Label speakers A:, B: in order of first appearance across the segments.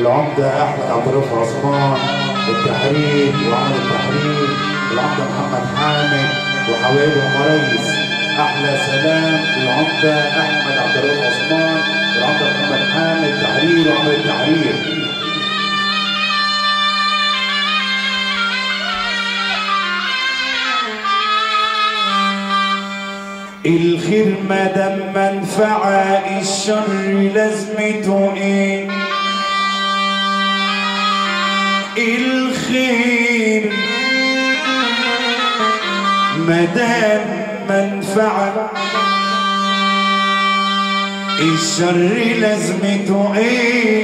A: العمدة أحمد عبد الرؤوف عثمان التحرير وعمل التحرير العمدة محمد حامد وحبايبه مريس أحلى سلام للعمدة أحمد عبد الرؤوف عثمان والعمدة محمد حامد تحرير وعمل التحرير الخير مدام منفعة الشر لازمته ايه الخير مدام منفعة الشر لازمته ايه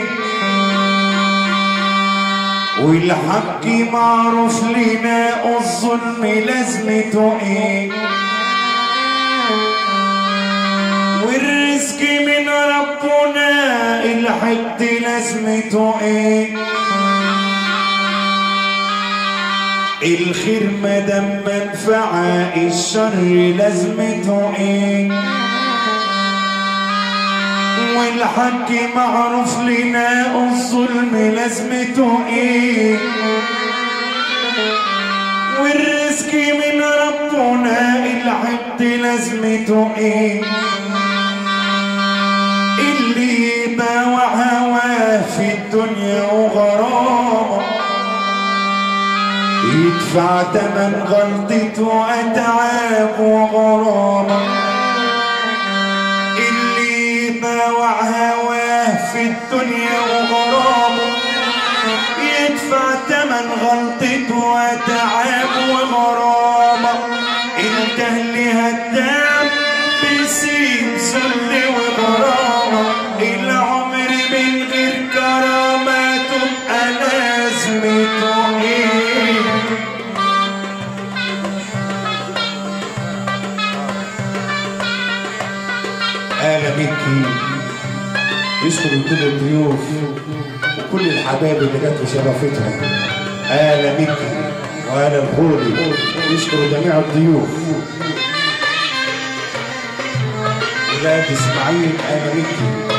A: والحق معروف لنا الظلم لازمته ايه والرزق من ربنا الحد لازمته ايه الخير مدام منفعة الشر لازمته ايه والحق معروف لنا الظلم لازمته ايه والرزق من ربنا العبد لازمته ايه اللي باوع هواه في الدنيا وغرامه يدفع تمن غلطته واتعاب وغرامه اللي باوع هواه في الدنيا وغرامه يدفع تمن غلطته وتعب وغرامه الجهل هدام بيسيب ذل وغرامه العمر من غير كرامة تبقى لازمته ايه آل مكي يشكر كل الضيوف وكل الحبايب اللي جت وشرفتهم آل مكي وآل الخولي يشكر جميع الضيوف ولاد اسماعيل آل مكي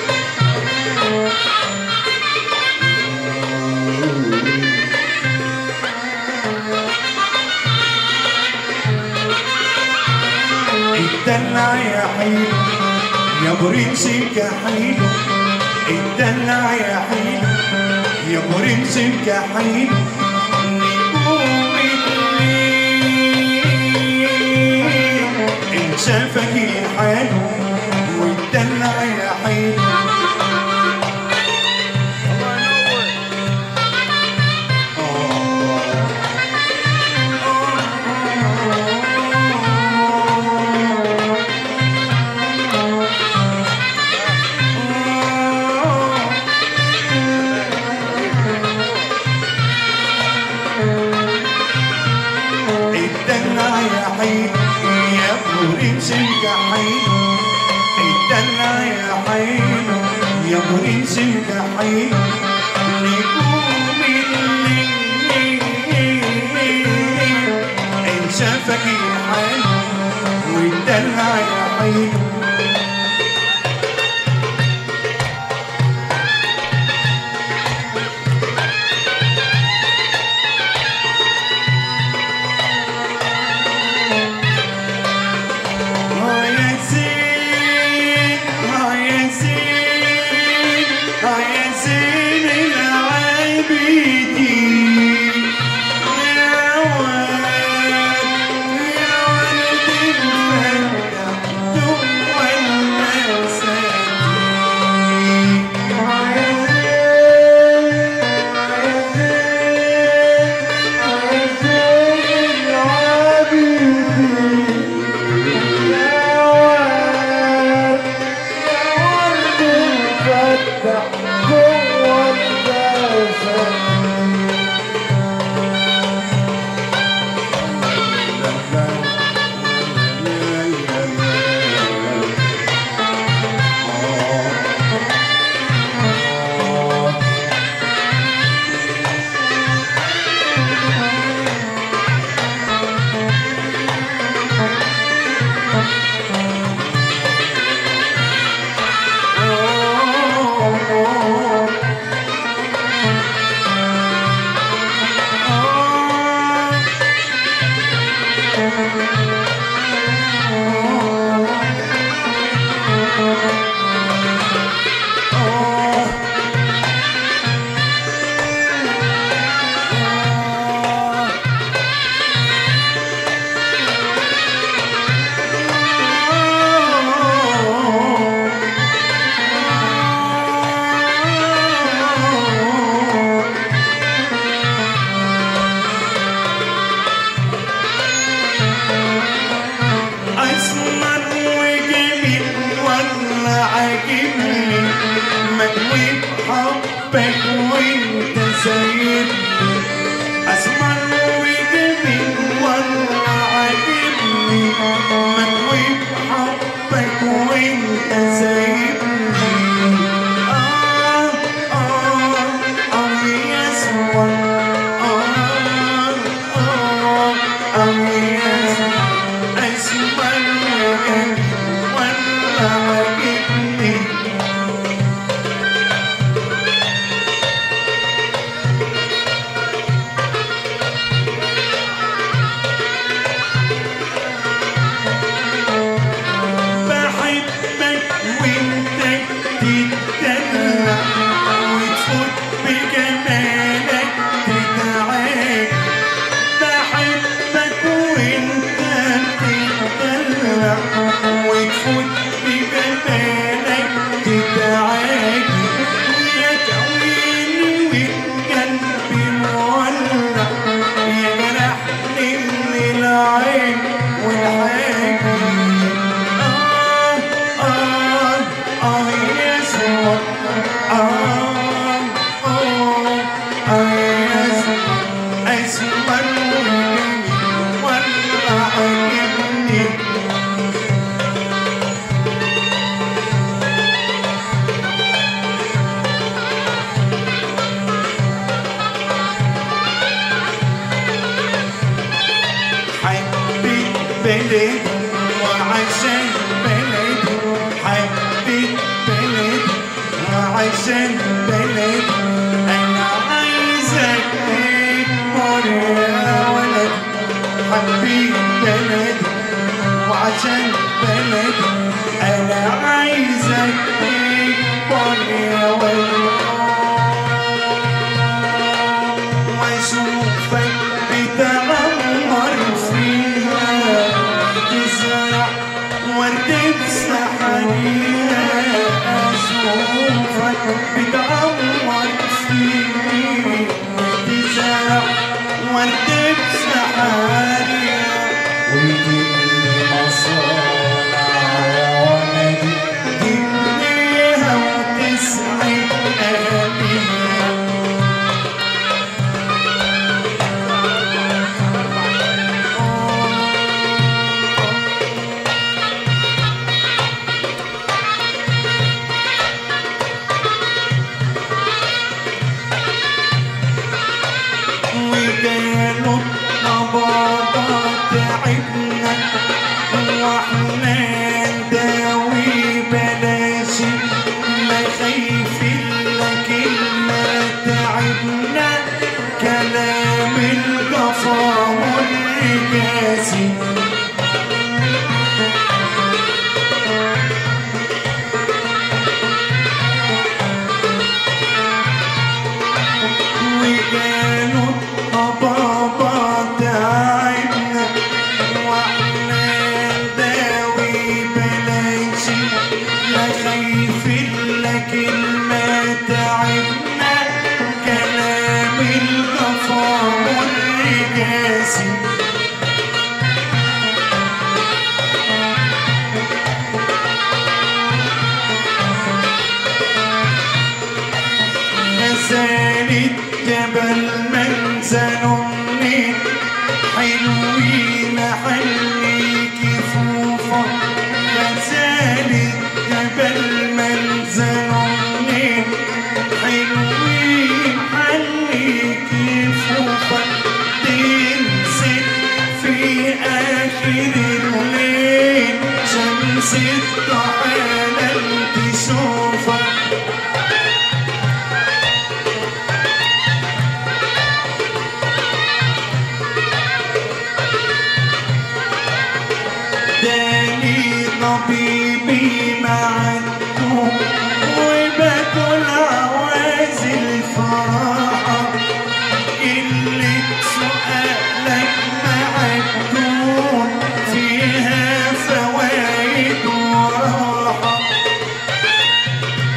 A: الدلع يا حلو يا برنسك حلو الدلع يا حلو يا برنسك حلو نقوم الليل إن شافك حلو والدلع يا حلو الدلع يا حي يا برنسك حي الدلع يا حي يا برنسك حي نقوم الليل إن شافك حلو والدلع يا حي اه يا زين اه يا زين اه يا زين العالم سايبني اسمر وجميل والله عاجبني مكوي بحبك وانت سايبني آه آه آه يا اسمر آه آه آه يا اسمر اسمر وجميل والله عاجبني بحبك وانت تتدلع وتفوت بجمالك تتعاك بحبك وانت تتدلع وتفوت بجمالك تتعاك يا كويني وقلبي مولع يا جرحني من العين والحاجة آه آه آه يا سمر آه آه آه يا سمر أسمر وجميل والله عجبني حبيت بلدي وعشان بلدي حبيت بلدي وعشان بلدي انا عايزك تكبر يا ولد حبيت بلدي وعشان بلدي انا عايزك تكبر يا ولد واشوفك بتعمر فيها تزرع ورد بسحريها اشوفك بتعمر فيها تزرع ورد بسحريها وتبني مصانع يا ولدي تبنيها وتسعد أهليها وجاله نبضة تعبنا واحنا نداوي بلاش ما خايف الا كلمة تعبنا كلام القفا والرجاسي وقالوا بابا تعبنا واحنا نداوي بلاش لا خايف الا كلمة تعبنا كلام الغفار والرجاسي نزلت جبل منزل منين حلوين حلي كفوفة نزلت جبل منزل منين حلوين حلي كفوفة تنزل في آخر الليل شمس الضحى لن تشوفك داني طبيبي مع الدوم وباكل عواز الفرحة اللي سؤالك مع الدون فيها فوايد وراحة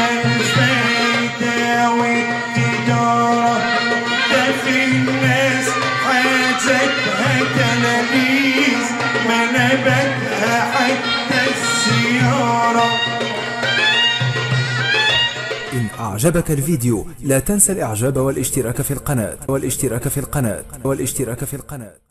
B: الفايدة والتجارة ده في الناس حاجتها تلاميذ منابتها حتى السيارة
C: إن أعجبك الفيديو لا تنسى الإعجاب والاشتراك في القناة والاشتراك في القناة والاشتراك في القناة